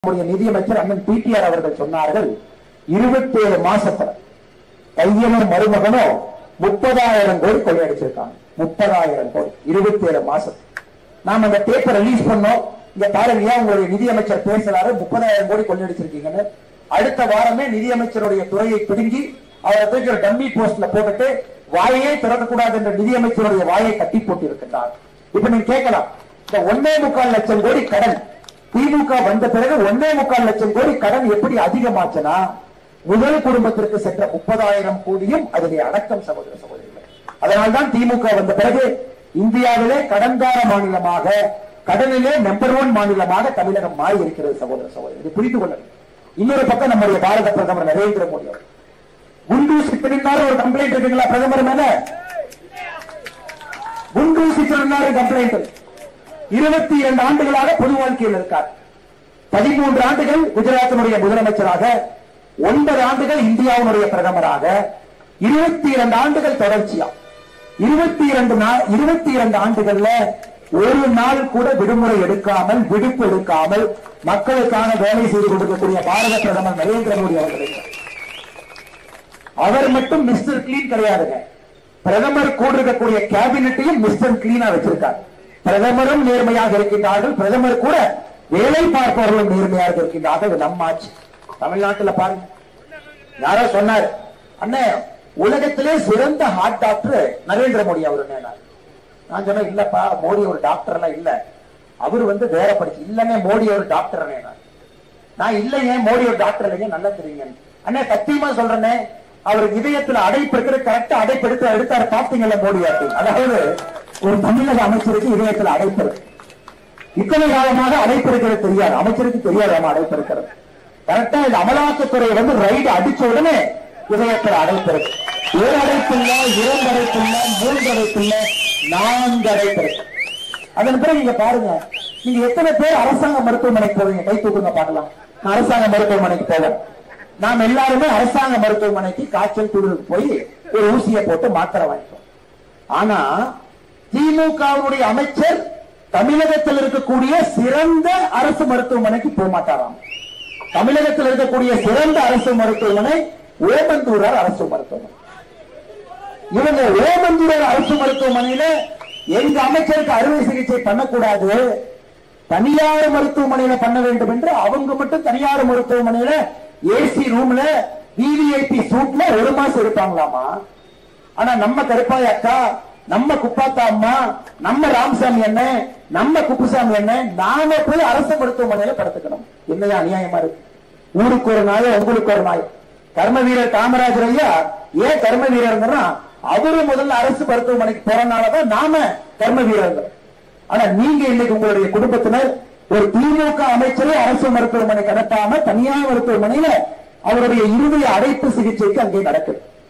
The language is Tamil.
நம்முடைய நிதியமைச்சர் அண்ணன் பிடிஆர் அவர்கள் சொன்னார்கள் இருபத்தேழு மாசத்துல பையனும் மருமகனும் முப்பதாயிரம் கோடி கொள்ளையடிச்சிருக்காங்க முப்பதாயிரம் கோடி இருபத்தேழு மாசம் நாம அந்த டேப்பை ரிலீஸ் பண்ணோம் இங்க பாருங்க ஏன் உங்களுடைய நிதியமைச்சர் பேசுறாரு முப்பதாயிரம் கோடி கொள்ளையடிச்சிருக்கீங்கன்னு அடுத்த வாரமே நிதியமைச்சருடைய துறையை பிடுங்கி அவரை தூக்கி ஒரு டம்மி போஸ்ட்ல போட்டுட்டு வாயே திறக்கக்கூடாது என்ற நிதியமைச்சருடைய வாயை கட்டி போட்டு இருக்கின்றார் இப்ப நீங்க கேட்கலாம் இந்த ஒன்னே முக்கால் லட்சம் கோடி கடன் திமுக வந்த பிறகு ஒன்னே முக்கால் லட்சம் கோடி கடன் எப்படி அதிகமாச்சுன்னா முதல் குடும்பத்திற்கு சென்ற முப்பதாயிரம் கோடியும் அதிலே அடக்கம் சகோதர சகோதரிகளே அதனால்தான் திமுக வந்த பிறகு இந்தியாவிலே கடன்கார மாநிலமாக கடனிலே நம்பர் ஒன் மாநிலமாக தமிழகம் மாறி இருக்கிறது சகோதர சகோதரி இதை புரிந்து கொள்ளுங்கள் இன்னொரு பக்கம் நம்முடைய பாரத பிரதமர் நரேந்திர மோடி அவர் குண்டூசி பிடிந்தாலும் ஒரு கம்ப்ளைண்ட் இருக்குங்களா பிரதமர் மேல குண்டூசி பிடிந்தாரு கம்ப்ளைண்ட் இருபத்தி இரண்டு ஆண்டுகளாக பொது வாழ்க்கையில் இருக்கார் பதிமூன்று ஆண்டுகள் குஜராத்தினுடைய முதலமைச்சராக ஒன்பது ஆண்டுகள் இந்தியாவினுடைய பிரதமராக இருபத்தி இரண்டு ஆண்டுகள் தொடர்ச்சியா இருபத்தி இரண்டு நாள் இருபத்தி இரண்டு ஆண்டுகள்ல ஒரு நாள் கூட விடுமுறை எடுக்காமல் விடுப்பு எடுக்காமல் மக்களுக்கான வேலை செய்து கொண்டிருக்கக்கூடிய பாரத பிரதமர் நரேந்திர மோடி அவர்கள் இருக்கிறார். அவர் மட்டும் மிஸ்டர் கிளீன் கிடையாதுங்க பிரதமர் கூட இருக்கக்கூடிய கேபினட்டையும் மிஸ்டர் கிளீனா வச்சிருக்கார் பிரதமரும் நேர்மையாக இருக்கின்றார்கள் பிரதமர் கூட வேலை பார்ப்பவர்களும் நேர்மையாக இருக்கின்றார்கள் இது நம்ம ஆட்சி தமிழ்நாட்டுல பாருங்க யாரோ சொன்னார் அண்ணே உலகத்திலே சிறந்த ஹார்ட் டாக்டர் நரேந்திர மோடி அவரு நான் சொன்னேன் இல்லப்பா மோடி ஒரு டாக்டர் எல்லாம் இல்ல அவர் வந்து வேற படிச்சு இல்லன்னே மோடி ஒரு டாக்டர் நான் இல்லைங்க மோடி ஒரு டாக்டர் இல்லைங்க நல்லா தெரியுங்க அண்ணே சத்தியமா சொல்றேனே அவர் இதயத்துல அடைப்பு இருக்கிற கரெக்டா அடைப்பு எடுத்து எடுத்தாரு பாத்தீங்கல்ல மோடி ஆட்டு அதாவது ஒரு தமிழக அமைச்சருக்கு இதயத்துல அடைப்பு இருக்கு இத்தனை காலமாக அடைப்பு இருக்கிறது தெரியாது அமைச்சருக்கு தெரியாதாம அடைப்பு இருக்கிறது கரெக்டா இந்த அமலாக்கத்துறை வந்து ரைடு அடிச்ச உடனே இதயத்தில் அடைப்பு இருக்கு ஒரு அடைப்பு இல்ல இரண்டு அடைப்பு இல்ல மூன்று அடைப்பு இல்ல நான்கு அடைப்பு இருக்கு அதன் பிறகு நீங்க பாருங்க நீங்க எத்தனை பேர் அரசாங்க மருத்துவமனைக்கு போவீங்க கை தூக்குங்க பார்க்கலாம் நான் அரசாங்க மருத்துவமனைக்கு போவேன் நாம் எல்லாருமே அரசாங்க மருத்துவமனைக்கு காய்ச்சல் குளிருக்கு போய் ஒரு ஊசியை போட்டு மாத்திரை வாங்கிப்போம் ஆனா திமுகவுடைய அமைச்சர் தமிழகத்தில் இருக்கக்கூடிய சிறந்த அரசு மருத்துவமனைக்கு போக மாட்டாராம் தமிழகத்தில் இருக்கக்கூடிய சிறந்த அரசு மருத்துவமனை ஓமந்தூரார் அரசு மருத்துவமனை இவங்க ஓமந்தூரார் அரசு மருத்துவமனையில எங்க அமைச்சருக்கு அறுவை சிகிச்சை பண்ணக்கூடாது தனியார் மருத்துவமனையில பண்ண வேண்டும் என்று அவங்க மட்டும் தனியார் மருத்துவமனையில ஏசி ரூம்ல விவிஐபி சூட்ல ஒரு மாசம் இருப்பாங்களாமா ஆனா நம்ம கருப்பாய் அக்கா நம்ம குப்பாத்தா அம்மா நம்ம ராமசாமி அண்ணன் நம்ம குப்புசாமி அண்ணன் நாம போய் அரசு மருத்துவமனையில படுத்துக்கணும் என்னையா அநியாயமா இருக்கு ஊருக்கு ஒரு நாய் உங்களுக்கு ஒரு நாய் கர்ம வீரர் காமராஜர் ஐயா ஏன் கர்ம வீரர்னா அவரு முதல்ல அரசு மருத்துவமனைக்கு போறனாலதான் நாம கர்ம வீரர்கள் ஆனா நீங்க இன்னைக்கு உங்களுடைய குடும்பத்தினர் ஒரு திமுக அமைச்சரே அரசு மருத்துவமனைக்கு அனுப்பாம தனியார் மருத்துவமனையில அவருடைய இருதய அடைப்பு சிகிச்சைக்கு அங்கே நடக்குது